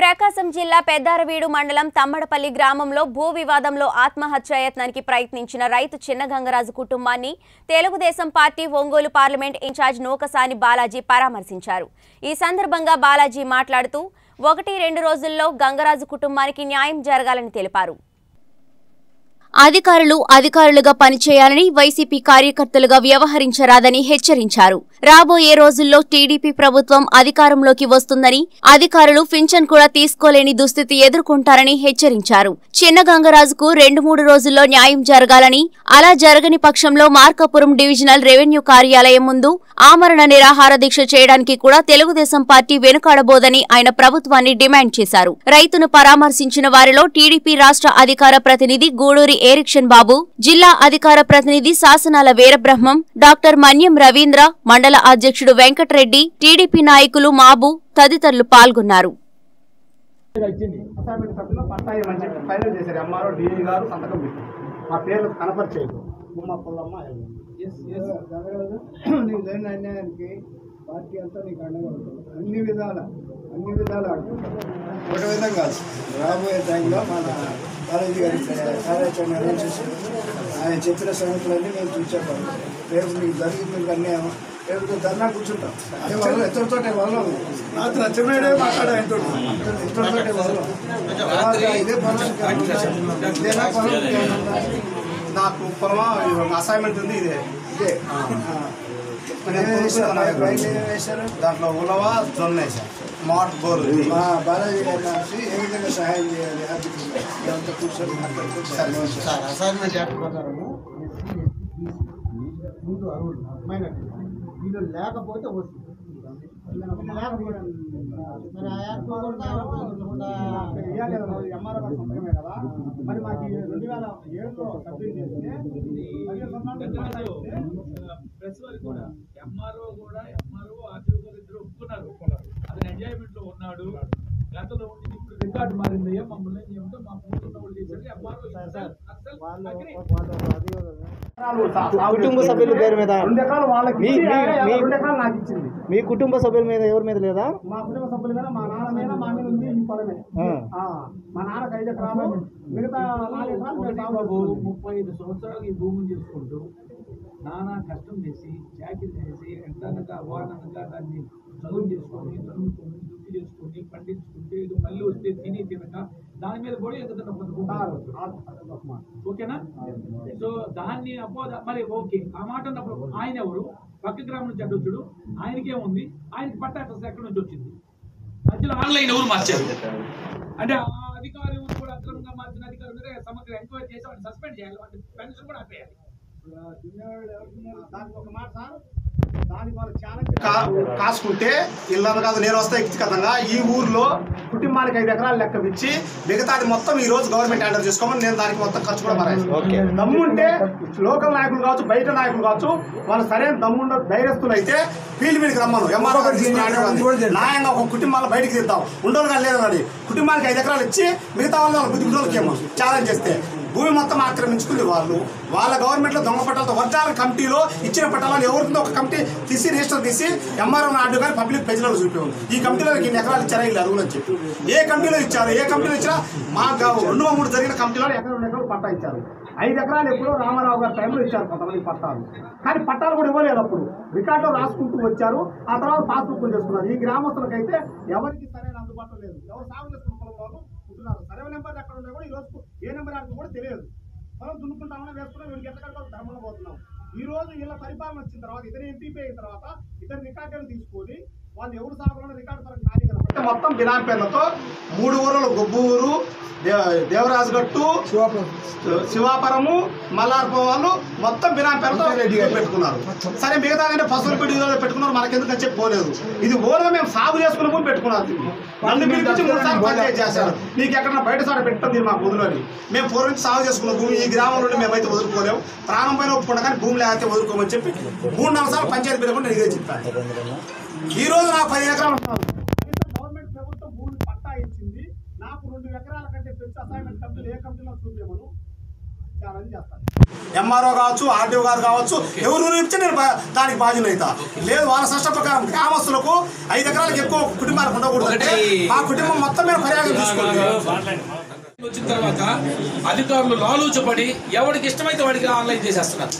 ప్రకాశం జిల్లా పెద్దారవీడు మండలం తమ్మడపల్లి గ్రామంలో భూ వివాదంలో ఆత్మహత్యాయత్నానికి ప్రయత్నించిన రైతు చిన్నగంగరాజు కుటుంబాన్ని Telugu Desam party Ongole parliament incharge Nookasani Balaji పరామర్శించారు ఈ సందర్భంగా బాలాజీ మాట్లాడుతూ ఒకటి రెండు రోజుల్లో గంగరాజు కుటుంబానికి న్యాయం జరగాలని తెలిపారు అధికారులు అధికారులుగా పనిచేయాలని వైసీపీ కార్యకర్తలుగా వ్యవహరించరాదని హెచ్చరించారు రాబోయే రోజుల్లో టీడీపీ ప్రభుత్వం అధికారంలోకి వస్తుందని అధికారులు పింఛన్ కూడా తీసుకోలేని దుస్థితి ఎదుర్కొంటారని హెచ్చరించారు చిన్న గంగరాజుకు రెండు మూడు రోజుల్లో న్యాయం జరగాలని అలా జరగని పక్షంలో మార్కాపురం డివిజనల్ రెవెన్యూ కార్యాలయం ముందు ఆమరణ నిరాహార దీక్ష చేయడానికి కూడా తెలుగుదేశం పార్టీ వెనుకాడబోదని ఆయన ప్రభుత్వాన్ని డిమాండ్ చేశారు రైతును పరామర్శించిన వారిలో టీడీపీ రాష్ట్ర అధికార ప్రతినిధి గూడూరి ఏరిక్షన్ బాబు జిల్లా అధికార ప్రతినిధి శాసనాల వీరబ్రహ్మం డాక్టర్ మన్యం రవీంద్ర మండల అధ్యక్షుడు వెంకటరెడ్డి టీడీపీ నాయకులు మాబు తదితరులు పాల్గొన్నారు అసైన్మెంట్ సభ్యులు పట్టా ఇవ్వమని చెప్పి ఫైనల్ చేశారు ఎంఆర్ఓ డిఈ గారు సంతకం పెట్టి మా పేర్లు కనపరిచేయదు ఉమ్మ పుల్లమ్మ నీకు జరిగిన అన్యాయానికి పార్టీ అంతా నీకు అండగా ఉంటుంది అన్ని విధాల అన్ని విధాల ఒక విధంగా రాబోయే టైంలో మన కాలేజీ గారి కార్యాచరణ అరేంజ్ చేసి ఆయన చెప్పిన సంగతులన్నీ మేము చూసేవాళ్ళం రేపు మీకు జరిగింది మీకు అన్యాయం రేపు ధర్నా కూర్చుంటాం ఇతరుతోటే వదలం రాత్రి అచ్చమేడే మాట్లాడే ఇతరుతోటే వదలం తర్వాత ఇదే పనులు ఇదేనా పనులు నాకు పొలం అసైన్మెంట్ ఉంది ఇదే ఇదే నేను కొనుక్కున్నాను ఆ రైతు ఏం వేశారు దాంట్లో ఉలవ జొన్న వేసాను మోట్ బోర్ ఉంది. మా బాలాజీ గారి నుంచి ఏ విధంగా సహాయం చేయాలి ఆర్థికంగా ఇదంతా కూర్చొని మాట్లాడుకుంటారు సార్ అసైన్మెంట్ యాక్ట్ ప్రకారము ముందు అరువులు మైనార్టీ వీళ్ళు లేకపోతే వస్తుంది లేకపోతే మరి ఆ యాక్ట్ ఎంఆర్ఓ గారు సంతకమే కదా మరి మాకు ఈ రెండు వేల ఏడులో సబ్మిట్ చేస్తే పదిహేను సంవత్సరాలు ప్రెస్ వారికి కూడా ఎంఆర్ఓ కూడా ఎంఆర్ఓ ఆర్టీఓ గారు ఇద్దరు ఒప్పుకున్నారు అతను ఎంజాయ్మెంట్ లో ఉన్నాడు గతంలో ఉండి ఇప్పుడు రికార్డు మారింది అయ్యా మమ్మల్ని ఏం చేయమంటే మా ముందు ఉన్న వాళ్ళు చేశారు ఎంఆర్ఓ కుటుంబ సభ్యుల పేరు మీద రెండు ఎకరాలు వాళ్ళకి మీ- ఇచ్చి, మీ- ఆయన మీ- రెండు ఎకరాలు నాకు ఇచ్చింది మీ కుటుంబ సభ్యుల మీద ఎవరి మీద లేదా మా కుటుంబ సభ్యుల మీద మా నాన్న మీద మా మీద ఉంది ఈ పొలమే ఆ. ఆ, మా నాన్నకి ఐదు ఎకరాలు మిగతా నాలుగు ఎకరాలు మేము సాగు బాబు చేసుకుంటాం. ముప్పై ఐదు సంవత్సరాలు ఈ భూమిని చేసుకుంటూ నానా కష్టం చేసి చాకిరి చేసి ఎండనక వాననక దాన్ని చదువు చేసుకొని చదువుకొని వృత్తి చేసుకొని పండించుకుంటే ఇది మళ్ళీ వస్తే తిని తినక దాని మీద కూడా ఎందుకన్నా కొంత భూమి సార్, ఉంటుంది. ఆ, ఒక మాట. ఓకేనా సో దాన్ని అపోద మరి ఓకే ఆ మాట అన్నప్పుడు ఆయన ఎవరు పక్క గ్రామం నుంచి అడ్డొచ్చుడు ఆయనకేముంది ఆయనకి పట్ట అడ్రస్ ఎక్కడి నుంచి వచ్చింది మధ్యలో ఆన్లైన్ ఎవరు మార్చారు అంటే ఆ అధికారి కూడా అక్రమంగా మార్చిన అధికారి మీద సమగ్ర ఎంక్వైరీ చేసి వాడిని సస్పెండ్ చేయాలి వాటి పెన్షన్ కూడా ఆపేయాలి దానికి ఒక మాట సార్ దానికి వాళ్ళు ఛాలెంజ్ కాసుకుంటే ఇల్లు కాదు నేను వస్తా వ్యక్తిగతంగా ఈ ఊర్లో కుటుంబానికి ఐదు ఎకరాలు లెక్క ఇచ్చి మిగతాది మొత్తం ఈ రోజు గవర్నమెంట్ హ్యాండల్ చేసుకోమని నేను దానికి మొత్తం ఖర్చు కూడా మరాయి దమ్ముంటే లోకల్ నాయకులు కావచ్చు బయట నాయకులు కావచ్చు వాళ్ళు సరైన దమ్ముండ ధైర్యస్తులు అయితే ఫీల్డ్ మీదకి రమ్మను ఎంఆర్ఓ గారు తీసుకుని న్యాయంగా ఒక కుటుంబాలను బయటికి తీద్దాం ఉండోలు కానీ లేదని కుటుంబానికి ఐదు ఎకరాలు ఇచ్చి మిగతా వాళ్ళు వాళ్ళ బుద్ధి గుడ్డలకేమో ఛాలెంజ్ చేస్తే భూమి మొత్తం ఆక్రమించుకుంది వాళ్ళు వాళ్ళ గవర్నమెంట్ లో దొంగ పట్టాలతో వర్గాల కమిటీలో ఇచ్చిన పట్టాలను ఎవరితో ఒక కమిటీ తీసి రిజిస్టర్ తీసి ఎంఆర్ఓ నాడు కానీ పబ్లిక్ పేజీలో చూపాము ఈ కమిటీలో ఇన్ని ఎకరాలు ఇచ్చారా వీళ్ళు అడుగులని చెప్పి ఏ కమిటీలో ఇచ్చారు ఏ కమిటీలో ఇచ్చినా మా గ- రెండు మూడు జరిగిన కమిటీలో ఎకరం రెండు ఎకరాలు పట్టా ఇచ్చారు ఐదు ఎకరాలు ఎప్పుడో రామారావు గారి టైంలో ఇచ్చారు కొంతమంది పట్టాలు కానీ పట్టాలు కూడా ఇవ్వలేదు అప్పుడు రికార్డులో రాసుకుంటూ వచ్చారు ఆ తర్వాత పాస్బుక్ చేసుకున్నారు ఈ గ్రామస్తులకైతే ఎవరికి సరైన అందుబాటులో లేదు ఎవరు సాగు చేసుకున్న పొలం వాళ్ళు ఉంటున్నారు సరైన నెంబర్ ఎక్కడ ఉన్నాయి కూడా ఈ రోజు ఏ నెంబర్ ఆడికి కూడా తెలియదు పొలం దున్నుకుంటామని వేసుకున్నాం వీళ్ళకి ఎట్లా కడతాం ధర్మంలో పోతున్నాం ఈ రోజు వీళ్ళ పరిపాలన వచ్చిన తర్వాత ఇతర ఎంపీపీ అయిన తర్వాత ఇతర రికార్డులు తీసుకొని వాళ్ళు ఎవరు సాగులో రికార్డు పరంగా ఖాళీ కనపడతారు మొత్తం బినామీ పేర్లతో మూడు ఊరులు గొబ్బు ఊరు దే- దేవరాజు గట్టు శివాపురము మల్లార్పం వాళ్ళు మొత్తం బినామీ పేరుతో పెట్టుకున్నారు సరే మిగతా అంటే పశువుల పెట్టి పెట్టుకున్నారు మనకెందుకు అని చెప్పి పోలేదు ఇది ఓన్గా మేము సాగు చేసుకున్న భూమి పెట్టుకున్నారు నన్ను పిలిపించి మూడు సార్లు పంచాయతీ చేశారు నీకు ఎక్కడన్నా బయట సాడ పెట్టండి మా వదిలేని మేము పూర్వం నుంచి సాగు చేసుకున్న భూమి ఈ గ్రామంలో మేమైతే వదులుకోలేము ప్రాణం పైన ఒప్పుకున్నా కానీ భూమి లేకపోతే వదులుకోమని చెప్పి మూడు నాలుగు సార్లు పంచాయతీ పెట్టుకుంటే ఇదే చెప్పాను ఈ రోజు నాకు పది ఎకరాలు ఉంటాను గవర్నమెంట్ ప్రభుత్వం భూమి పట్టా ఇచ్చింది నాకు రెండు ఎకరాల కంటే పెంచి అసైన్మెంట్ కంపెనీలు ఏ కంపెనీలో చూపించమను ఛాలెంజ్ చేస్తాను ఎంఆర్ఓ కావచ్చు ఆర్డీఓ గారు కావచ్చు ఎవరు ఇచ్చి నేను బా- దానికి బాధ్యులు అవుతా లేదు వాళ్ళ సృష్ట ప్రకారం గ్రామస్తులకు ఐదు ఎకరాలకు ఎక్కువ కుటుంబాలకు ఉండకూడదు అంటే మా కుటుంబం మొత్తం మేము పర్యాగం తీసుకోండి వచ్చిన తర్వాత అధికారులు లాలూచపడి ఎవరికి ఇష్టమైతే వాడికి ఆన్లైన్ చేసేస్తున్నారు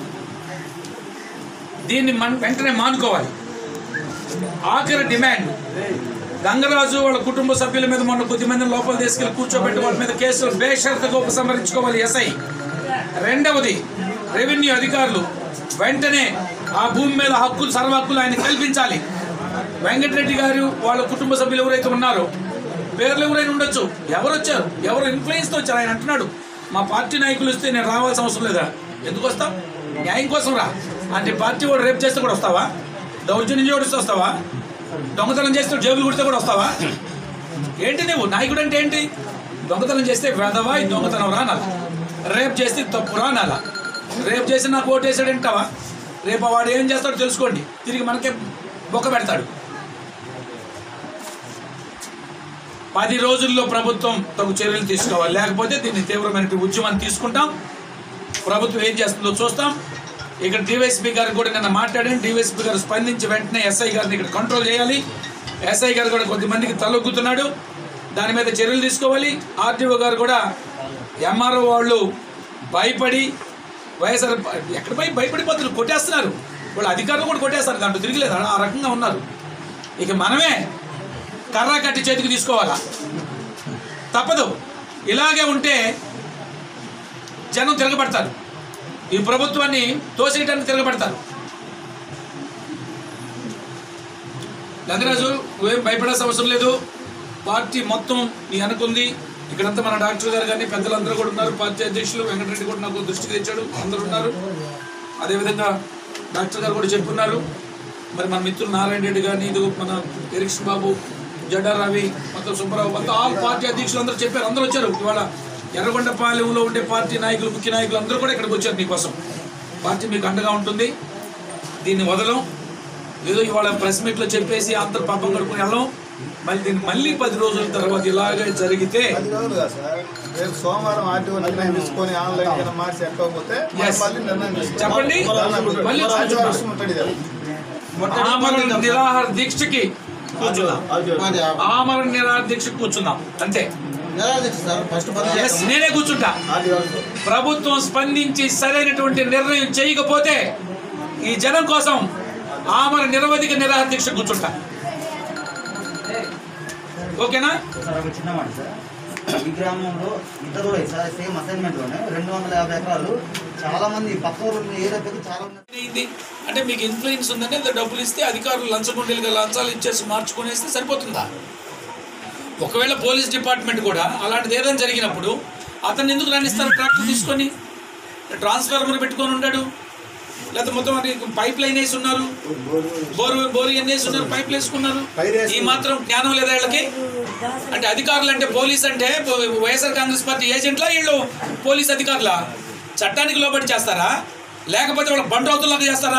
దీన్ని మన వెంటనే మానుకోవాలి ఆఖరి డిమాండ్ గంగరాజు వాళ్ళ కుటుంబ సభ్యుల మీద మొన్న కొద్ది మంది లోపల తీసుకెళ్లి కూర్చోబెట్టి వాళ్ళ మీద కేసులు బేషరతుగా ఉపసంహరించుకోవాలి ఎస్ఐ రెండవది రెవెన్యూ అధికారులు వెంటనే ఆ భూమి మీద హక్కులు సర్వ హక్కులు ఆయన కల్పించాలి వెంకటరెడ్డి గారు వాళ్ళ కుటుంబ సభ్యులు ఎవరైతే ఉన్నారో పేర్లు ఎవరైనా ఉండొచ్చు ఎవరు వచ్చారు ఎవరు ఇన్ఫ్లుయెన్స్తో వచ్చారు ఆయన అంటున్నాడు మా పార్టీ నాయకులు వస్తే నేను రావాల్సిన అవసరం లేదా ఎందుకు వస్తాం న్యాయం కోసం రా అంటే పార్టీ వాడు రేపు చేస్తే కూడా వస్తావా దౌర్జన్యం జోడిస్తే వస్తావా దొంగతనం చేస్తే జేబులు కుడితే కూడా వస్తావా ఏంటి నువ్వు నాయకుడు అంటే ఏంటి దొంగతనం చేస్తే వెదవా ఈ దొంగతనం రానాల రేపు చేస్తే తప్పు రానాల రేపు చేసి నాకు ఓటేసాడు అంటావా రేపు వాడు ఏం చేస్తాడో తెలుసుకోండి తిరిగి మనకే బొక్క పెడతాడు పది రోజుల్లో ప్రభుత్వం తగు చర్యలు తీసుకోవాలి లేకపోతే దీన్ని తీవ్రమైన ఉద్యమం తీసుకుంటాం ప్రభుత్వం ఏం చేస్తుందో చూస్తాం ఇక్కడ డివైఎస్పీ గారు కూడా నిన్న మాట్లాడాను డివైఎస్పీ గారు స్పందించి వెంటనే ఎస్ఐ గారిని ఇక్కడ కంట్రోల్ చేయాలి ఎస్ఐ గారు కూడా కొద్దిమందికి తలొగ్గుతున్నాడు దాని మీద చర్యలు తీసుకోవాలి ఆర్టీఓ గారు కూడా ఎంఆర్ఓ వాళ్ళు భయపడి వైఎస్ఆర్ ఎక్కడ భయ భయపడిపోతున్నారు కొట్టేస్తున్నారు వాళ్ళు అధికారులు కూడా కొట్టేస్తారు దాంట్లో తిరిగిలేదు ఆ రకంగా ఉన్నారు ఇక మనమే కర్ర కట్టి చేతికి తీసుకోవాలా తప్పదు ఇలాగే ఉంటే జనం తిరగబడతారు ఈ ప్రభుత్వాన్ని తోసేయడానికి తిరగబడతారు గంగరాజు నువ్వేం భయపడాల్సిన అవసరం లేదు పార్టీ మొత్తం నీ అనుకుంది ఇక్కడంతా మన డాక్టర్ గారు కానీ పెద్దలందరూ కూడా ఉన్నారు పార్టీ అధ్యక్షులు వెంకటరెడ్డి కూడా నాకు దృష్టికి తెచ్చాడు అందరూ ఉన్నారు అదేవిధంగా డాక్టర్ గారు కూడా చెప్పున్నారు మరి మన మిత్రులు నారాయణ రెడ్డి కానీ ఇది మన ఎరిక్షన్ బాబు జడ్డా రవి మొత్తం సుబ్బారావు మొత్తం ఆల్ పార్టీ అధ్యక్షులు అందరూ చెప్పారు అందరూ వచ్చారు ఇవాళ ఎర్రగొండపాలెంలో ఉండే పార్టీ నాయకులు ముఖ్య నాయకులు అందరూ కూడా ఇక్కడికి వచ్చారు నీకోసం పార్టీ మీకు అండగా ఉంటుంది దీన్ని వదలం ఏదో ఇవాళ ప్రెస్ మీట్లో చెప్పేసి అందరు పాపం కడుకుని వెళ్ళం మళ్ళీ దీన్ని మళ్ళీ పది రోజుల తర్వాత ఇలాగే జరిగితే పది రోజులు కాదు సార్ రేపు సోమవారం ఆర్టీఓ నిర్ణయం తీసుకొని ఆన్లైన్ కింద మార్చి ఎక్కకపోతే మనం Yes. మళ్ళీ నిర్ణయం తీసుకుంటాం. చెప్పండి. మళ్ళీ మళ్ళీ ఆదివారం వస్తుంది ఉంటుంది ఇది. ఆమరణ నిరాహార దీక్షకి కూర్చుందాం ఆమరణ నిరాహార దీక్షకి కూర్చుందాం అంతే Yes, నేనే కూర్చుంటా ప్రభుత్వం స్పందించి సరైనటువంటి నిర్ణయం చేయకపోతే ఈ జనం కోసం ఆమర నిరవధిక నిరాహార దీక్ష కూర్చుంటా ఓకేనా సార్ ఒక చిన్న మాట సార్ ఈ గ్రామంలో ఇద్దరు కూడా సార్ సేమ్ అసైన్మెంట్ లోనే రెండు వందల యాభై ఎకరాలు చాలా మంది పక్క ఊరు ఏరియా పేరు చాలా మంది అయింది అంటే మీకు ఇన్ఫ్లుయెన్స్ ఉందంటే ఇంత డబ్బులు ఇస్తే అధికారులు లంచగొండలుగా లంచాలు ఇచ్చేసి మార్చుకునేస్తే సరిపోతుందా ఒకవేళ పోలీస్ డిపార్ట్మెంట్ కూడా అలాంటిది ఏదైనా జరిగినప్పుడు అతన్ని ఎందుకు రాణిస్తారు ట్రాక్టర్ తీసుకొని ట్రాన్స్ఫార్మర్ పెట్టుకొని ఉంటాడు లేకపోతే మొత్తం అది పైప్ లైన్ వేసి ఉన్నారు బోరు బోరు ఎన్ని వేసి ఉన్నారు పైప్ వేసుకున్నారు ఈ మాత్రం జ్ఞానం లేదా వీళ్ళకి అంటే అధికారులు అంటే పోలీస్ అంటే పో- వైఎస్ఆర్ కాంగ్రెస్ పార్టీ ఏజెంట్లా వీళ్ళు పోలీస్ అధికారులా చట్టానికి లోబడి చేస్తారా లేకపోతే వాళ్ళ బండ్రోతులాగా చేస్తారా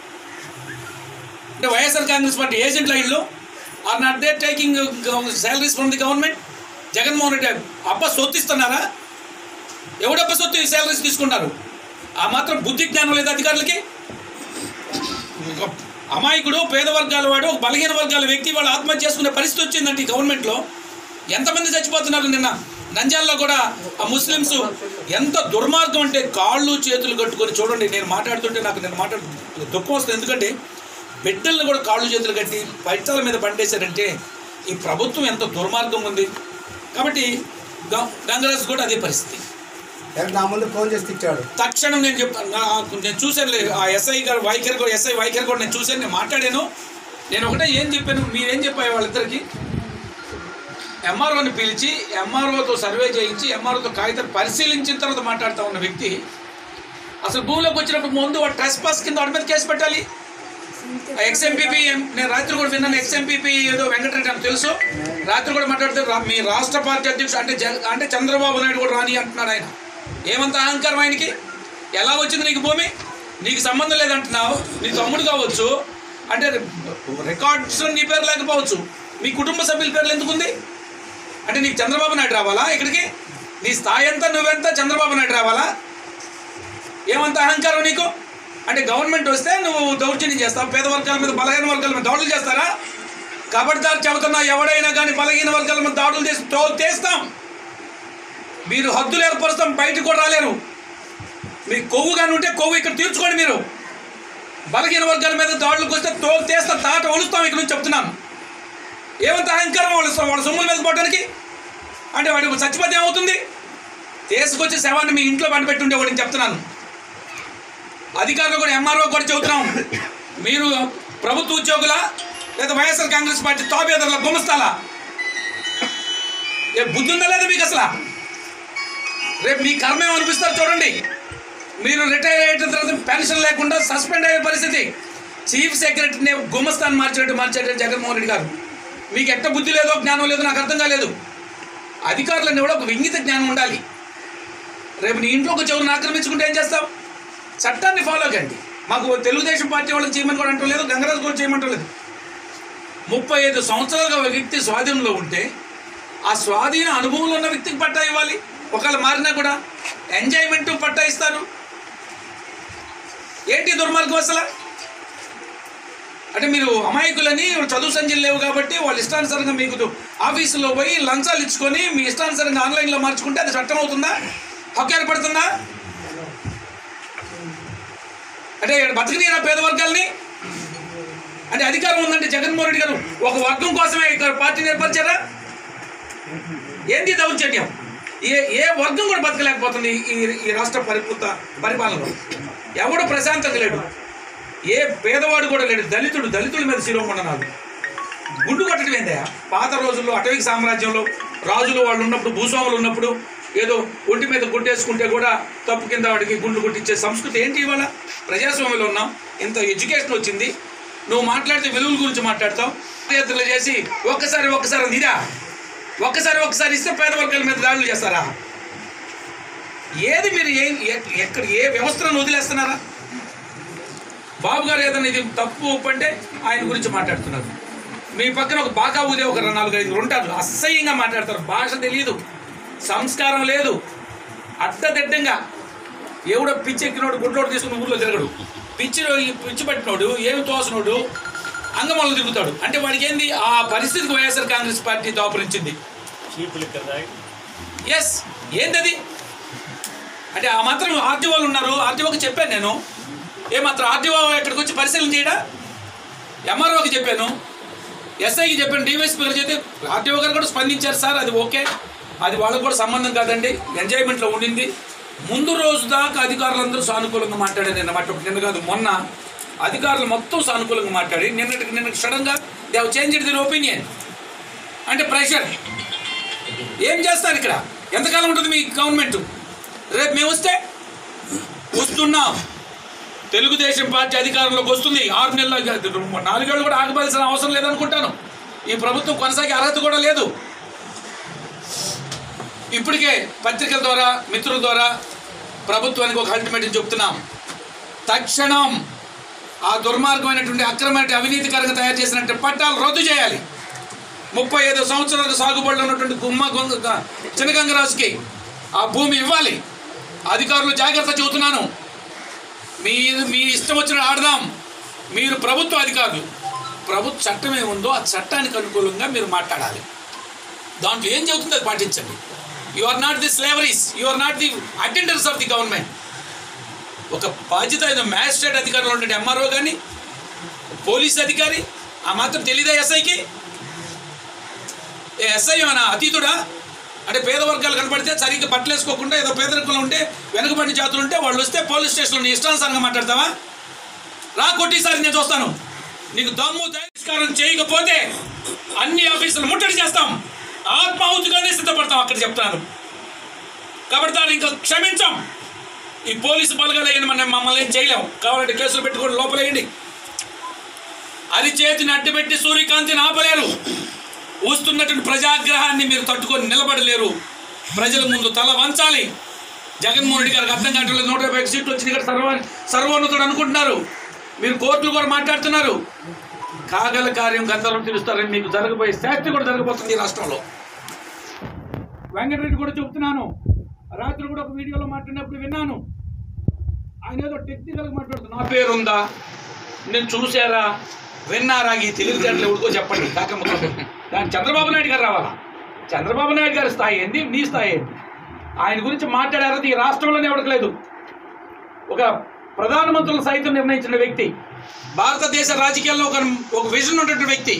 అంటే వైఎస్ఆర్ కాంగ్రెస్ పార్టీ ఏజెంట్ల ఇళ్ళు are not they taking salaries from the government Jaganmohan Reddy అబ్బ సొత్తు ఇస్తున్నారా ఎవడబ్బ సొత్తు శాలరీస్ తీసుకున్నారు ఆ మాత్రం బుద్ధి జ్ఞానం లేదు అధికారులకి ఒక అమాయకుడు పేద వర్గాల వాడు ఒక బలహీన వర్గాల వ్యక్తి వాళ్ళు ఆత్మహత్య చేసుకునే పరిస్థితి వచ్చిందంటే ఈ గవర్నమెంట్లో ఎంతమంది చచ్చిపోతున్నారు నిన్న నంద్యాలలో కూడా ఆ ముస్లిమ్స్ ఎంత దుర్మార్గం అంటే కాళ్ళు చేతులు కట్టుకొని చూడండి నేను మాట్లాడుతుంటే నాకు నేను మాట్లాడు దుఃఖం వస్తుంది ఎందుకంటే బిడ్డలను కూడా కాళ్ళు చేతులు కట్టి పైచాల మీద పండేశారంటే ఈ ప్రభుత్వం ఎంత దుర్మార్గం ఉంది కాబట్టి గ- గంగరాజు కూడా అదే పరిస్థితి నా ముందు ఫోన్ చేసి ఇచ్చాడు తక్షణం నేను చెప్ నాకు నేను చూశాను ఆ ఎస్ఐ గారు వైఖరి కూడా ఎస్ఐ వైఖరి కూడా నేను చూశాను నేను మాట్లాడాను నేను ఒకటే ఏం చెప్పాను మీరేం చెప్పారు వాళ్ళిద్దరికి ఎంఆర్ఓని పిలిచి ఎంఆర్ఓతో సర్వే చేయించి ఎంఆర్ఓతో కాగితాలు పరిశీలించిన తర్వాత మాట్లాడుతూ ఉన్న వ్యక్తి అసలు భూమిలోకి వచ్చినప్పుడు ముందు వాడు ట్రెస్ పాస్ కింద వాడి మీద కేసు పెట్టాలి ఎక్స్ఎంపీపీ నేను రాత్రి కూడా విన్నాను ఎక్స్ఎంపీపీ ఏదో వెంకటరెడ్డి అని తెలుసు రాత్రి కూడా మాట్లాడితే రా- మీ రాష్ట్ర పార్టీ అధ్యక్షుడు అంటే జగ అంటే చంద్రబాబు నాయుడు కూడా రాని అంటున్నాడు ఆయన ఏమంత అహంకారం ఆయనకి ఎలా వచ్చింది నీకు భూమి నీకు సంబంధం లేదంటున్నావు నీ తమ్ముడు కావచ్చు అంటే రికార్డ్స్ నీ పేరు లేకపోవచ్చు మీ కుటుంబ సభ్యుల పేర్లు ఎందుకు ఉంది అంటే నీకు చంద్రబాబు నాయుడు రావాలా ఇక్కడికి నీ స్థాయి ఎంత నువ్వెంత చంద్రబాబు నాయుడు రావాలా ఏమంత అహంకారం నీకు అంటే గవర్నమెంట్ వస్తే నువ్వు దౌర్జన్యం చేస్తావు పేద వర్గాల మీద బలహీన వర్గాల మీద దాడులు చేస్తారా కబడ్దారు చెబుతున్నా ఎవడైనా కానీ బలహీన వర్గాల మీద దాడులు చేసి తోలు తీస్తాం మీరు హద్దులు ఏర్పరుస్తాం బయటకు కూడా రాలేరు మీకు కొవ్వు కానీ ఉంటే కొవ్వు ఇక్కడ తీర్చుకోండి మీరు బలహీన వర్గాల మీద దాడులకు వస్తే తోలు తీస్తాం తాట ఒలుస్తాం ఇక్కడ నుంచి చెప్తున్నాను ఏమంత అహంకారం వాళ్ళు వాళ్ళ సొమ్ముల మీద పోవడానికి అంటే వాడికి చచ్చిపోతే ఏమవుతుంది తీసుకొచ్చి శవాన్ని మీ ఇంట్లో పంట పెట్టుండే వాడిని చెప్తున్నాను అధికారులు కూడా ఎంఆర్ఓ కూడా చెబుతున్నాం మీరు ప్రభుత్వ ఉద్యోగుల లేదా వైఎస్ఆర్ కాంగ్రెస్ పార్టీ తాబేదర్ల గుమస్తాలా ఏ బుద్ధి ఉందా లేదా మీకు అసలు రేపు మీ కర్మ ఏమనిపిస్తారు చూడండి మీరు రిటైర్ అయిన తర్వాత పెన్షన్ లేకుండా సస్పెండ్ అయ్యే పరిస్థితి చీఫ్ సెక్రటరీని గుమస్తాన్ని మార్చినట్టు మార్చేట జగన్మోహన్ రెడ్డి గారు మీకు ఎట్ట బుద్ధి లేదో జ్ఞానం లేదో నాకు అర్థం కాలేదు అధికారులన్నీ కూడా ఒక వింగిత జ్ఞానం ఉండాలి రేపు నీ ఇంట్లో ఒక చెవులను ఆక్రమించుకుంటే ఏం చేస్తావు చట్టాన్ని ఫాలో కండి మాకు తెలుగుదేశం పార్టీ వాళ్ళకి చేయమని కూడా అంటూ లేదు గంగరాజు కూడా చేయమంటూ లేదు ముప్పై ఐదు సంవత్సరాలుగా ఒక వ్యక్తి స్వాధీనంలో ఉంటే ఆ స్వాధీన అనుభవంలో ఉన్న వ్యక్తికి పట్టా ఇవ్వాలి ఒకవేళ మారినా కూడా ఎంజాయ్మెంట్ పట్టా ఇస్తారు ఏంటి దుర్మార్గం అసలు అంటే మీరు అమాయకులని చదువు సంఖ్యలు లేవు కాబట్టి వాళ్ళ ఇష్టానుసారంగా మీకు ఆఫీసులో పోయి లంచాలు ఇచ్చుకొని మీ ఇష్టానుసారంగా ఆన్లైన్లో మార్చుకుంటే అది చట్టం అవుతుందా హక్కు ఏర్పడుతుందా అంటే ఇక్కడ బతకనీరా పేద వర్గాల్ని అంటే అధికారం ఉందంటే జగన్మోహన్ రెడ్డి గారు ఒక వర్గం కోసమే ఇక్కడ పార్టీని ఏర్పరిచారా ఏంటి దౌర్జన్యం ఏ ఏ వర్గం కూడా బతకలేకపోతుంది ఈ ఈ రాష్ట్ర పరిపూర్త పరిపాలనలో ఎవడు ప్రశాంతంగా లేడు ఏ పేదవాడు కూడా లేడు దళితుడు దళితుల మీద శిరోమండనాలు గుండు కొట్టడం ఏందయ్యా పాత రోజుల్లో అటవిక సామ్రాజ్యంలో రాజులు వాళ్ళు ఉన్నప్పుడు భూస్వాములు ఉన్నప్పుడు ఏదో ఒంటి మీద గుడ్డేసుకుంటే కూడా తప్పు కింద వాడికి గుండు కొట్టించే సంస్కృతి ఏంటి ఇవాళ ప్రజాస్వామ్యంలో ఉన్నాం ఇంత ఎడ్యుకేషన్ వచ్చింది నువ్వు మాట్లాడితే విలువల గురించి మాట్లాడతావు పాదయాత్రలు చేసి ఒక్కసారి ఒక్కసారి అని ఇదా ఒక్కసారి ఒక్కసారి ఇస్తే పేద వర్గాల మీద దాడులు చేస్తారా ఏది మీరు ఏ ఎ- ఎక్కడ ఏ వ్యవస్థను వదిలేస్తున్నారా బాబు గారు ఏదైనా ఇది తప్పు ఒప్పు అంటే ఆయన గురించి మాట్లాడుతున్నారు మీ పక్కన ఒక బాగా ఊదే ఒక నాలుగు ఐదు ఉంటారు అసహ్యంగా మాట్లాడతారు భాష తెలియదు సంస్కారం లేదు అడ్డదిడ్డంగా ఎవడో పిచ్చి ఎక్కినోడు గుడ్లోడు తీసుకుని ఊర్లో తిరగడు పిచ్చి పిచ్చి పట్టినోడు ఏమి తోసినోడు అంగమూలం తిరుగుతాడు అంటే వాడికి ఏంది ఆ పరిస్థితికి వైఎస్ఆర్ కాంగ్రెస్ పార్టీ తోపరించింది ఎస్ ఏంటది అంటే ఆ మాత్రం ఆర్టీఓలు ఉన్నారు ఆర్టీఓకి చెప్పాను నేను ఏ మాత్రం ఆర్టీఓ ఇక్కడికి వచ్చి పరిశీలన చేయడా ఎంఆర్ఓకి చెప్పాను ఎస్ఐకి చెప్పాను డివైఎస్పీ గారు చెప్తే ఆర్టీఓ గారు కూడా స్పందించారు సార్ అది ఓకే అది వాళ్ళకు కూడా సంబంధం కాదండి ఎంజాయ్మెంట్లో ఉండింది ముందు రోజు దాకా అధికారులందరూ సానుకూలంగా మాట్లాడారు నిన్న మాట నిన్న కాదు మొన్న అధికారులు మొత్తం సానుకూలంగా మాట్లాడి నిన్నటికి నిన్న సడన్గా they have change their opinion అంటే ప్రెషర్ ఏం చేస్తారు ఇక్కడ ఎంతకాలం ఉంటుంది మీ గవర్నమెంట్ రేపు మేము వస్తే వస్తున్నాం తెలుగుదేశం పార్టీ అధికారంలోకి వస్తుంది ఆరు నెలల నాలుగేళ్ళు కూడా ఆగవలసిన అవసరం లేదనుకుంటాను ఈ ప్రభుత్వం కొనసాగే అర్హత కూడా లేదు ఇప్పటికే పత్రికల ద్వారా మిత్రుల ద్వారా ప్రభుత్వానికి ఒక అల్టిమేటం చెప్తున్నాం తక్షణం ఆ దుర్మార్గమైనటువంటి అక్రమైన అవినీతికరంగా తయారు చేసినట్టు పట్టాలు రద్దు చేయాలి ముప్పై ఐదు సంవత్సరాలకు సాగుబడిలో ఉన్నటువంటి గుమ్మ గొంగ చినగంగరాజుకి ఆ భూమి ఇవ్వాలి అధికారులు జాగ్రత్త చెబుతున్నాను మీ మీ ఇష్టం వచ్చిన ఆడదాం మీరు ప్రభుత్వ అధికారులు ప్రభుత్వ చట్టం ఏముందో ఆ చట్టానికి అనుకూలంగా మీరు మాట్లాడాలి దాంట్లో ఏం చెబుతుందో అది పాటించండి you are not the slaveries you are not the attenders of the government ఒక బాధ్యత అయిన మ్యాజిస్ట్రేట్ అధికారంలో ఉండే ఎంఆర్ఓ కానీ పోలీస్ అధికారి ఆ మాత్రం తెలీదా ఎస్ఐకి ఏ ఎస్ఐ ఏమైనా అతీతుడా అంటే పేద వర్గాలు కనపడితే సరిగ్గా బట్టలు వేసుకోకుండా ఏదో పేదరికంలో ఉంటే వెనుకబడిన జాతులు ఉంటే వాళ్ళు వస్తే పోలీస్ స్టేషన్లో నీ ఇష్టానుసారంగా మాట్లాడతావా రా కొట్టిసారి నేను చూస్తాను నీకు దమ్ము పరిష్కారం చేయకపోతే అన్ని ఆఫీసులు ముట్టడి చేస్తాం ఆత్మాహుతిగానే సిద్ధపడతాం అక్కడ చెప్తాను కాబట్టి దాన్ని ఇంకా క్షమించాం ఈ పోలీసు బలగాలు మనం మమ్మల్ని ఏం చేయలేం కావాలంటే కేసులు పెట్టుకొని లోపలేయండి అది చేతిని అడ్డుపెట్టి సూర్యకాంతిని ఆపలేరు వస్తున్నటువంటి ప్రజాగ్రహాన్ని మీరు తట్టుకొని నిలబడలేరు ప్రజల ముందు తల వంచాలి జగన్మోహన్ రెడ్డి గారికి అర్థం కావట్లేదు నూట యాభై ఐదు సీట్లు వచ్చింది ఇక్కడ సర్వ సర్వోన్నతుడు అనుకుంటున్నారు మీరు కోర్టులు కూడా మాట్లాడుతున్నారు కాగల కార్యం గంధర్వం తెలుస్తారని మీకు జరగబోయే శాస్త్రి కూడా జరగబోతుంది ఈ రాష్ట్రంలో వెంకటరెడ్డి కూడా చెప్తున్నాను రాత్రి కూడా ఒక వీడియోలో మాట్లాడినప్పుడు విన్నాను ఆయన ఏదో టెక్నికల్ మాట్లాడుతున్నా నా పేరు ఉందా నేను చూసారా విన్నారా ఈ తెలివితేటలు ఎవరికో చెప్పండి కాకమ్మ దాని చంద్రబాబు నాయుడు గారు రావాలా చంద్రబాబు నాయుడు గారి స్థాయి ఏంది నీ స్థాయి ఏంది ఆయన గురించి మాట్లాడారది ఈ రాష్ట్రంలోనే ఎవడకలేదు ఒక ప్రధానమంత్రులు సైతం నిర్ణయించిన వ్యక్తి భారతదేశ రాజకీయాల్లో ఒక ఒక విజన్ ఉన్నటువంటి వ్యక్తి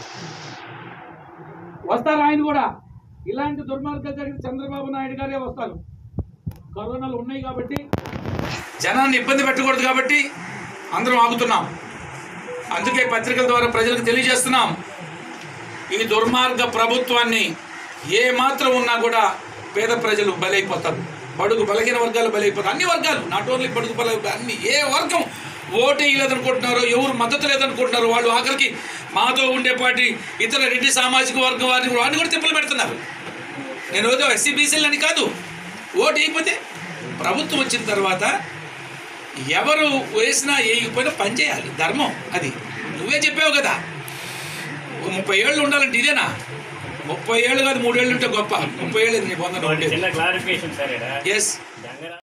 వస్తారు ఆయన కూడా ఇలాంటి దుర్మార్గాలు జరిగిన చంద్రబాబు నాయుడు గారే వస్తారు కరోనాలు ఉన్నాయి కాబట్టి జనాన్ని ఇబ్బంది పెట్టకూడదు కాబట్టి అందరం ఆగుతున్నాం అందుకే పత్రికల ద్వారా ప్రజలకు తెలియజేస్తున్నాం ఈ దుర్మార్గ ప్రభుత్వాన్ని ఏ మాత్రం ఉన్నా కూడా పేద ప్రజలు బలైపోతారు బడుగు బలహీన వర్గాలు బలైపోతారు అన్ని వర్గాలు నాట్ ఓన్లీ బడుగు బల అన్ని ఏ వర్గం ఓటు వేయలేదనుకుంటున్నారో ఎవరు మద్దతు లేదనుకుంటున్నారు వాళ్ళు ఆఖరికి మాతో ఉండే పార్టీ ఇతర రెడ్డి సామాజిక వర్గం వారిని వారిని కూడా తిప్పలు పెడుతున్నారు నేను ఏదో ఎస్సీ బీసీలు అని కాదు ఓటు వేయకపోతే ప్రభుత్వం వచ్చిన తర్వాత ఎవరు వేసినా వేయకపోయినా పని చేయాలి ధర్మం అది నువ్వే చెప్పావు కదా ఓ ముప్పై ఏళ్ళు ఉండాలంటే ఇదేనా ముప్పై ఏళ్ళు కాదు మూడేళ్ళు ఉంటే గొప్ప ముప్పై ఏళ్ళు నీ పొందడం చిన్న క్లారిఫికేషన్ సరేనా ఎస్